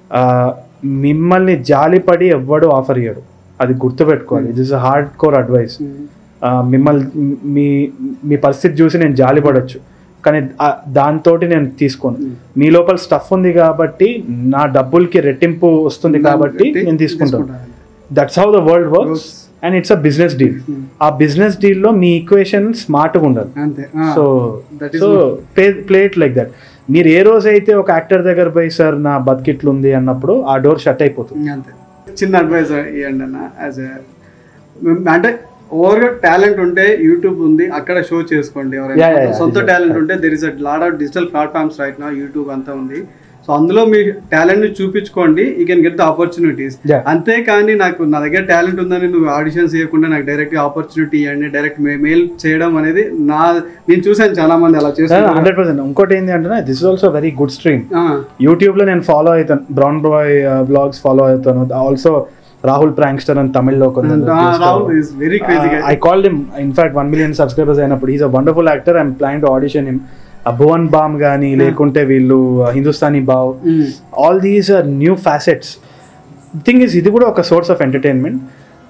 మిమ్మల్ని జాలిపడి ఎవ్వడు ఆఫర్ ఇయ్యడు అది గుర్తుపెట్టుకోవాలి it is hard core advice మిమ్మల్ని మీ మీ పరిస్థితి చూసి నేను జాలిపడొచ్చు కానీ దాంతో నేను తీసుకోను మీ లోపల స్టఫ్ ఉంది కాబట్టి నా డబ్బులకి రెట్టింపు వస్తుంది కాబట్టి నేను తీసుకుంటాను that's how the world works and it's a business deal ఆ బిజినెస్ డీల్లో మీ ఈక్వేషన్ స్మార్ట్గా ఉండాలి అంతే so that is so play play it like that మీరు ఏ రోజైతే ఒక యాక్టర్ దగ్గర పోయి సార్ నా బతికిట్లు ఉంది అన్నప్పుడు ఆ డోర్ షట్ అయిపోతుంది అంతే చిన్న అడ్వైస్ ఇవ్వండి అన్న యాజ్ అంటే ఓవర్ టాలెంట్ ఉంటే యూట్యూబ్ ఉంది అక్కడ షో చేసుకోండి Yeah, yeah, ఎవరైనా yeah. సొంత టాలెంట్ ఉంటే there is a lot of digital platforms right నా యూట్యూబ్ అంతా ఉంది సో అందులో మీ టాలెంట్ ని చూపించుకోండి you can get the opportunities Yeah. అంతేకాని నాకు నా దగ్గర టాలెంట్ ఉందని నువ్వు ఆడిషన్స్ చేయకుండా నాకు డైరెక్ట్ ఆపర్చునిటీ ఇవ్వండి డైరెక్ట్ మెయిల్ చేయడం అనేది నా నేను చూసాను చాలా మంది అలా చేస్తున్నారు హండ్రెడ్ పర్సెంట్ ఇంకోటి ఏంటి అంటే this is also very good stream ఆ, యూట్యూబ్లో నేను ఫాలో అవుతాను బ్రౌన్ బాయ్ బ్లాగ్స్ ఫాలో అవుతాను ఆల్సో రాహుల్ ప్రాంక్స్టర్ అని తమిళ్లో ఆ, Rahul is very crazy guy. I called him in fact one million subscribers అయినప్పుడు is a wonderful actor I'm plan to audition him Bhuvan Bam కానీ లేకుంటే వీళ్ళు Hindustani Bhau um, all these are new facets thing is ఇది కూడా ఒక సోర్స్ ఆఫ్ ఎంటర్టైన్మెంట్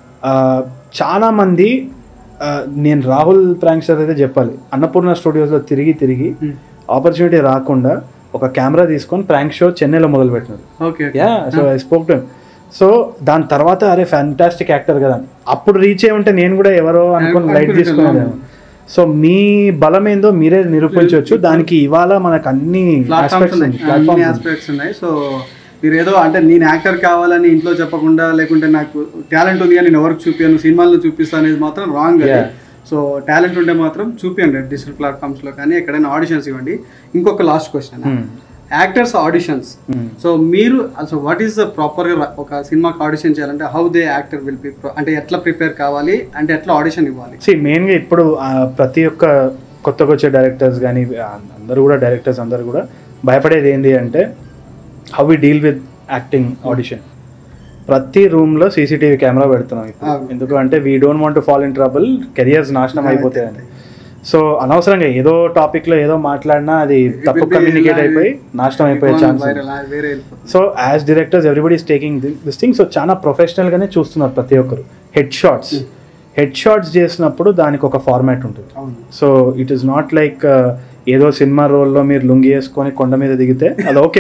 చాలా మంది ఆ, నేను రాహుల్ ప్రాంక్స్టర్ అయితే చెప్పాలి అన్నపూర్ణ స్టూడియోస్లో తిరిగి తిరిగి ఉమ్. ఆపర్చునిటీ రాకుండా ఒక కెమెరా తీసుకొని ప్రాంక్ షో చెన్నైలో మొదలు పెట్టినారు okay okay. Yeah so I spoke to so దాని తర్వాత అరే ఫ్యాంటాస్టిక్ యాక్టర్ కదా అని. అప్పుడు రీచ్ అయి ఉంటే నేను కూడా ఎవరో అనుకుని లైట్ అనుకునేటోళ్ళం. తీసుకునేదాన్ని సో మీ బలం ఏందో మీరే నిరూపించవచ్చు దానికి ఇవాళ మనకు అన్ని ప్లాట్ఫామ్స్ aspects ఉన్నాయి ఉన్నాయి. అన్ని Platforms ఉన్నాయి. ఆస్పెక్ట్స్ ఉన్నాయి సో మీరు ఏదో అంటే నేను యాక్టర్ కావాలని ఇంట్లో చెప్పకుండా లేకుంటే నాకు టాలెంట్ ఉంది కానీ నేను ఎవరికి చూపించాను సినిమాల్లో చూపిస్తా అనేది మాత్రం రాంగ్ Yeah. సో టాలెంట్ ఉంటే మాత్రం చూపించండి డిజిటల్ ప్లాట్ఫామ్స్ లో కానీ ఎక్కడైనా ఆడిషన్స్ ఇవ్వండి ఇంకొక last question Hmm. Actors auditions Hmm. So మీరు అసలు వాట్ ఈస్ ద ప్రాపర్ ఒక సినిమాకి ఆడిషన్ చేయాలంటే how they actor will be అంటే ఎట్లా ప్రిపేర్ కావాలి అంటే ఎట్లా ఆడిషన్ ఇవ్వాలి సి మెయిన్గా ఇప్పుడు ఆ, ప్రతి ఒక్క కొత్తగా వచ్చే డైరెక్టర్స్ కానీ అందరూ కూడా డైరెక్టర్స్ అందరూ కూడా భయపడేది ఏంటి అంటే how we deal with acting audition ప్రతి రూమ్లో సీసీటీవీ కెమెరా పెడుతున్నాం ఇప్పుడు అవును. ఎందుకు అంటే we don't want to fall in trouble careers నాశనం అవును. అయిపోతాయని సో అనవసరంగా ఏదో టాపిక్లో ఏదో మాట్లాడినా అది తప్పు will be కమ్యూనికేట్ like- అయిపోయి నాశనం అయిపోయే ఛాన్స్ ఉంది. Viral, వేరే వెళ్ళిపోతుంది so as directors everybody is taking this thing so చాలా ప్రొఫెషనల్గానే చూస్తున్నారు ప్రతి ఒక్కరు హెడ్ షాట్స్ హెడ్ షాట్స్ చేసినప్పుడు దానికి ఒక ఫార్మాట్ ఉంటుంది అవును so it is not like ఏదో సినిమా రోల్లో మీరు లుంగి వేసుకొని కొండ మీద దిగితే అది ఓకే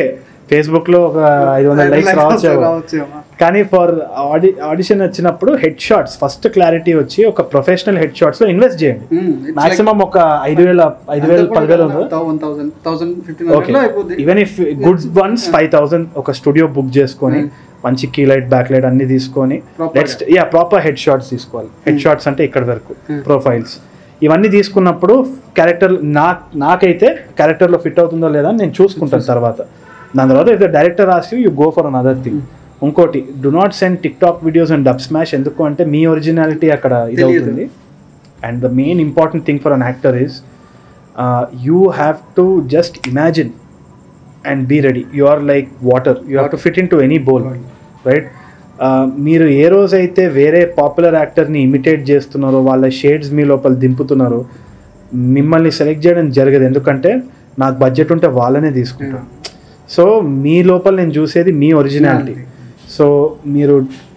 ఫేస్బుక్ లో ఒక ఐదు వందల లైక్స్ రావచ్చు రావచ్చేమో. కానీ ఫర్ ఆడి ఆడిషన్ వచ్చినప్పుడు హెడ్ షాట్స్ ఫస్ట్ క్లారిటీ వచ్చి ఒక ప్రొఫెషనల్ హెడ్ షాట్స్ లో ఇన్వెస్ట్ చేయండి Hmm, it's మాక్సిమం ఒక ఐదు వేల ఐదు వేలు అంతా కూడా పదివేలు ఉందో థౌ- 1000 1000 1500 ఓకే లో అయిపోద్ది even if good ones five thousand ఒక స్టూడియో బుక్ చేసుకొని మంచి కీ లైట్ బ్యాక్ లైట్ అన్ని తీసుకొని Proper next yeah proper head shots తీసుకోవాలి హెడ్ షాట్స్ అంటే ఇక్కడ వరకు Hmm. ప్రొఫైల్స్ ఇవన్నీ తీసుకున్నప్పుడు క్యారెక్టర్ నా నాకైతే క్యారెక్టర్లో ఫిట్ అవుతుందో లేదా అని నేను చూసుకుంటాను తర్వాత దాని తర్వాత ఇఫ్ ద డైరెక్టర్ ఆస్ you go for an other thing ఇంకోటి do not send TikTok videos and Dubsmash ఎందుకు అంటే మీ ఒరిజినాలిటీ అక్కడ ఇది తెలియదు. అవుతుంది and the main important thing for an actor is you have to just imagine and be ready you are like water you have to fit in to any bowl right మీరు ఏ రోజైతే వేరే popular యాక్టర్ని imitate చేస్తున్నారో వాళ్ళ shades మీ లోపల దింపుతున్నారో మిమ్మల్ని select చేయడం జరగదు ఎందుకంటే నాకు బడ్జెట్ ఉంటే వాళ్ళనే తీసుకుంటాను సో మీ లోపల నేను చూసేది మీ ఒరిజినాలిటీ సో మీరు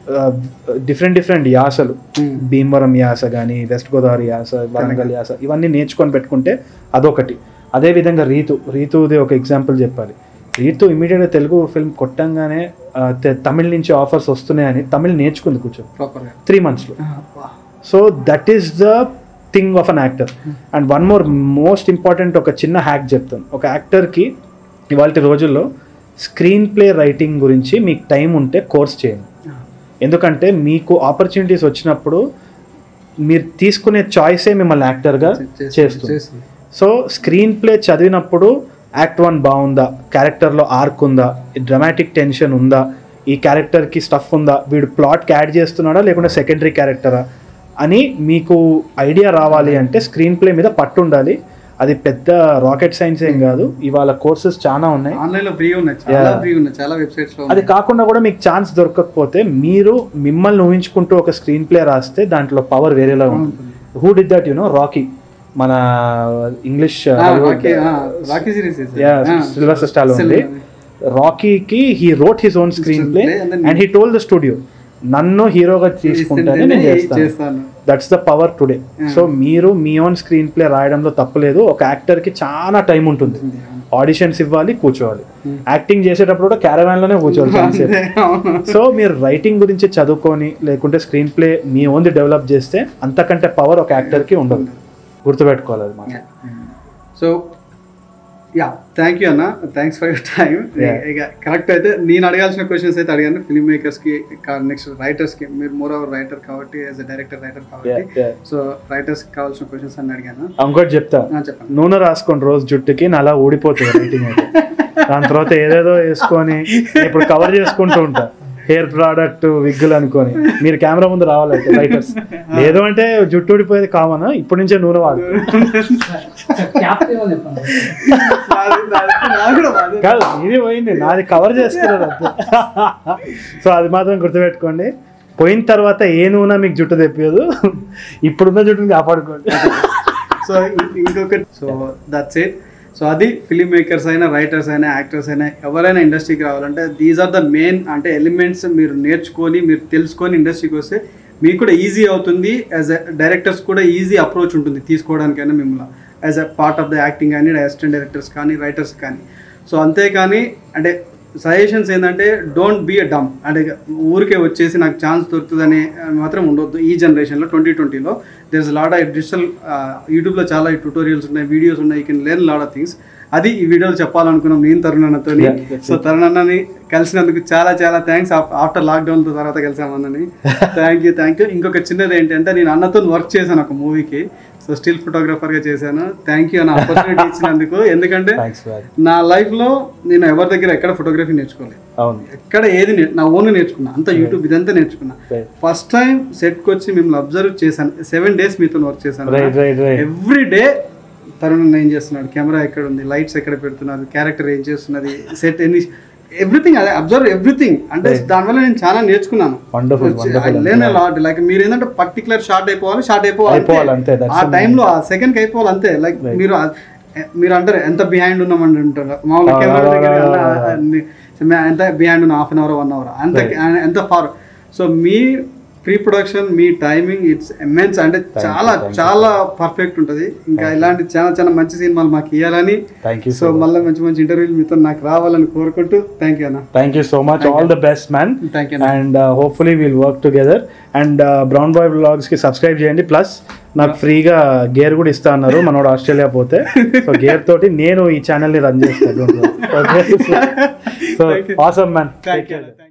డిఫరెంట్ డిఫరెంట్ యాసలు Hmm. భీమవరం యాస కానీ వెస్ట్ గోదావరి యాస వరంగల్ యాస ఇవన్నీ నేర్చుకొని పెట్టుకుంటే అదొకటి అదేవిధంగా రీతు రీతుది ఒక ఎగ్జాంపుల్ చెప్పాలి రీతు ఇమీడియట్గా తెలుగు ఫిల్మ్ కొట్టంగానే ఆ, తె- తమిళ్ నుంచి ఆఫర్స్ వస్తున్నాయని తమిళ్ నేర్చుకుంది కూర్చో ప్రాపర్ గా త్రీ మంత్స్లో Ah, wow. So that is the thing of an actor and one more most important ఒక చిన్న హ్యాక్ చెప్తాను ఒక యాక్టర్కి ఇవాళ రోజుల్లో స్క్రీన్ ప్లే రైటింగ్ గురించి మీకు టైం ఉంటే కోర్స్ చేయండి Ah. ఎందుకంటే మీకు ఆపర్చునిటీస్ వచ్చినప్పుడు మీరు తీసుకునే చాయిసే మిమ్మల్ని యాక్టర్గా చేస్తుంది, చేస్తుంది చేస్తుంది. సో స్క్రీన్ ప్లే చదివినప్పుడు యాక్ట్ వన్ బాగుందా క్యారెక్టర్లో ఆర్క్ ఉందా డ్రమాటిక్ టెన్షన్ ఉందా ఈ క్యారెక్టర్కి స్టఫ్ ఉందా వీడు ప్లాట్కి యాడ్ చేస్తున్నాడా లేకుంటే సెకండరీ క్యారెక్టరా అని మీకు ఐడియా రావాలి అంటే స్క్రీన్ ప్లే మీద పట్టు ఉండాలి అది పెద్ద రాకెట్ సైన్స్ ఏం కాదు ఇవాళ కోర్సెస్ చాలా ఉన్నాయి ఆన్లైన్ లో ఫ్రీ ఉన్నాయి చాలా Yeah. ఫ్రీ ఉన్నాయి చాలా వెబ్సైట్స్ లో అది ఉన్నాయి. కాకుండా కూడా మీకు ఛాన్స్ దొరకకపోతే మీరు మిమ్మల్ని ఊహించుకుంటూ ఒక స్క్రీన్ ప్లే రాస్తే దాంట్లో పవర్ వేరేలా ఉంటుంది who did that you know Rocky మన English Ah, Rocky, ah, Rocky series is it? Ah, సిల్వర్ స్టాల్ ఉంది Sylvester. రాకీకి he wrote his own screen play Screenplay and then- and he told the studio నన్ను హీరోగా తీసుకుంటానే నేను ఇస్తుంటేనే చేస్తాను చేస్తాను that's the power today so మీరు మీ ఓన్ స్క్రీన్ ప్లే రాయడంలో తప్పలేదు ఒక యాక్టర్కి చాలా టైం ఉంటుంది ఆడిషన్స్ ఇవ్వాలి కూర్చోవాలి యాక్టింగ్ చేసేటప్పుడు కూడా క్యారవాన్ లోనే కూర్చోవాలి కాన్సెప్ట్ అంతే, అవును. సో మీరు రైటింగ్ గురించి చదువుకొని లేకుంటే స్క్రీన్ ప్లే మీ ఓన్ది డెవలప్ చేస్తే అంతకంటే పవర్ ఒక యాక్టర్కి ఉండదు గుర్తుపెట్టుకోవాలి అది మాత్రం సో యా థ్యాంక్ యూ అన్న thanks for your time Yeah. ఇక కరెక్ట్ అయితే నేను అడగాల్సిన క్వశ్చన్స్ అయితే అడిగాను ఫిల్మ్ మేకర్స్కి నెక్స్ట్ రైటర్స్కి మీరు మోర్ అవర్ రైటర్ కాబట్టి యాజ్ అ డైరెక్టర్ రైటర్ కాబట్టి Yeah, yeah. సో రైటర్స్కి కావాల్సిన క్వశ్చన్స్ అన్ని అడిగాను ఇంకోటి చెప్తా ఆ, చెప్పండి నూనె రాసుకోండి రోజు జుట్టుకి అలా ఊడిపోతుంది రైటింగ్ అయితే దాని తర్వాత ఏదేదో వేసుకొని ఇప్పుడు కవర్ చేసుకుంటూ ఉంటా హెయిర్ ప్రోడక్ట్ విగ్గులు అనుకొని మీరు కెమెరా ముందు రావాలంటే రైటర్స్ లేదు అంటే జుట్టు ఊడిపోయేది కామన్ ఇప్పటి నుంచే నూనె వాడు క్యాప్ ఏమని చెప్పండి నాది- నాది- నాది కూడా బాధే. కాదు ఇది పోయింది నాది కవర్ చేసుకున్నారు అంతే సో అది మాత్రం గుర్తుపెట్టుకోండి పోయిన తర్వాత ఏ నూనె మీకు జుట్టు తెప్పియదు ఇప్పుడున్న జుట్టుని కాపాడుకోండి సో ఇం- ఇంకొకటి సో దట్స్ ఇట్ సో అది ఫిలిం మేకర్స్ అయినా రైటర్స్ అయినా యాక్టర్స్ అయినా ఎవరైనా ఇండస్ట్రీకి రావాలంటే దీస్ ఆర్ ద మెయిన్ అంటే ఎలిమెంట్స్ మీరు నేర్చుకొని మీరు తెలుసుకొని ఇండస్ట్రీకి వస్తే మీకు కూడా ఈజీ అవుతుంది యాజ్ ఎ డైరెక్టర్స్ కూడా ఈజీ అప్రోచ్ ఉంటుంది తీసుకోవడానికైనా మిమ్మల్ని as a part of the acting కానీ అసిస్టెంట్ డైరెక్టర్స్ కానీ రైటర్స్ కానీ సో అంతేకాని అంటే సజెషన్స్ ఏంటంటే డోంట్ బీ అ డమ్ అంటే ఊరికే వచ్చేసి నాకు ఛాన్స్ దొరుకుతుందని మాత్రం ఉండొద్దు ఈ జనరేషన్లో ట్వంటీ ట్వంటీలో దేర్స్ లాడ్ ఆఫ్ డిజిటల్ యూట్యూబ్లో చాలా ట్యూటోరియల్స్ ఉన్నాయి వీడియోస్ ఉన్నాయి you can learn lot of things అది ఈ వీడియోలో చెప్పాలనుకున్నాం నేను తరుణ్ అన్నతో Yeah, that's సో తరుణ్ అన్నని కలిసినందుకు చాలా చాలా థ్యాంక్స్ ఆఫ్టర్ లాక్డౌన్ తర్వాత కలిసామన్నని థ్యాంక్ యూ థ్యాంక్ యూ ఇంకొక చిన్నది ఏంటంటే నేను అన్నతో వర్క్ చేశాను ఒక మూవీకి సో స్టిల్ ఫోటోగ్రాఫర్గా చేశాను థ్యాంక్ యూ అన్న ఆపర్చునిటీ ఇచ్చినందుకు ఎందుకంటే థ్యాంక్స్ నా లైఫ్లో నేను ఎవరి దగ్గర ఎక్కడ ఫోటోగ్రఫీ నేర్చుకోలేదు అవును ఎక్కడ ఏది నే- నా ఓన్ నేర్చుకున్నా అంత యూట్యూబ్ ఇదంతా నేర్చుకున్నా Right. ఫస్ట్ టైం సెట్కి వచ్చి మిమ్మల్ని అబ్జర్వ్ చేశాను సెవెన్ డేస్ మీతో వర్క్ చేశాను right right right every day Tarun ఏం చేస్తున్నాడు కెమెరా ఎక్కడ ఉంది లైట్స్ ఎక్కడ పెడుతున్నారు క్యారెక్టర్ ఏం చేస్తున్నది సెట్ ఎన్ని ఎవ్రీథింగ్ అదే అబ్జర్వ్ ఎవ్రీథింగ్ అంటే Right. దానివల్ల నేను చాలా నేర్చుకున్నాను Wonderful, wonderful. లేని లాట్ లైక్ మీరు ఏంటంటే పర్టికులర్ షార్ట్ అయిపోవాలి షార్ట్ అయిపోవాలి అయిపోవాలి అంతే. అంతే, that's ఆ the టైంలో ఆ సెకండ్ అయిపోవాలి అంతే లైక్ Right. మీరు ఆ- మీరు అంటారు ఎంత బిహైండ్ ఉన్నామని అంటారు మామూలుగా Ah, కెమెరా ah, దగ్గర ah, ఎలా ah. అన్ని- ఎంత బిహైండ్ ఉన్న half an hour one hour అంత Right. ఎంత ఫార్ సో మీ ప్రీ ప్రొడక్షన్ మీ టైమింగ్ ఇట్స్ ఎమెన్స్ అంటే you, చాలా thank you. చాలా పర్ఫెక్ట్ ఉంటుంది ఇంకా ఇలాంటి చాలా చాలా మంచి సినిమాలు మాకు ఇవ్వాలని థ్యాంక్ యూ సో మళ్ళీ మంచి మంచి ఇంటర్వ్యూలు మీతో నాకు రావాలని కోరుకుంటూ థ్యాంక్ యూ అన్న thank you so much all the best man thank you and hopefully will work together and brown boy బ్లాగ్స్కి సబ్స్క్రైబ్ చేయండి ప్లస్ నాకు ఫ్రీగా గేర్ కూడా ఇస్తా అన్నారు మనోడు ఆస్ట్రేలియా పోతే సో గేర్ తోటి నేను ఈ ఛానల్ని రన్ చేస్తాను so awesome man thank you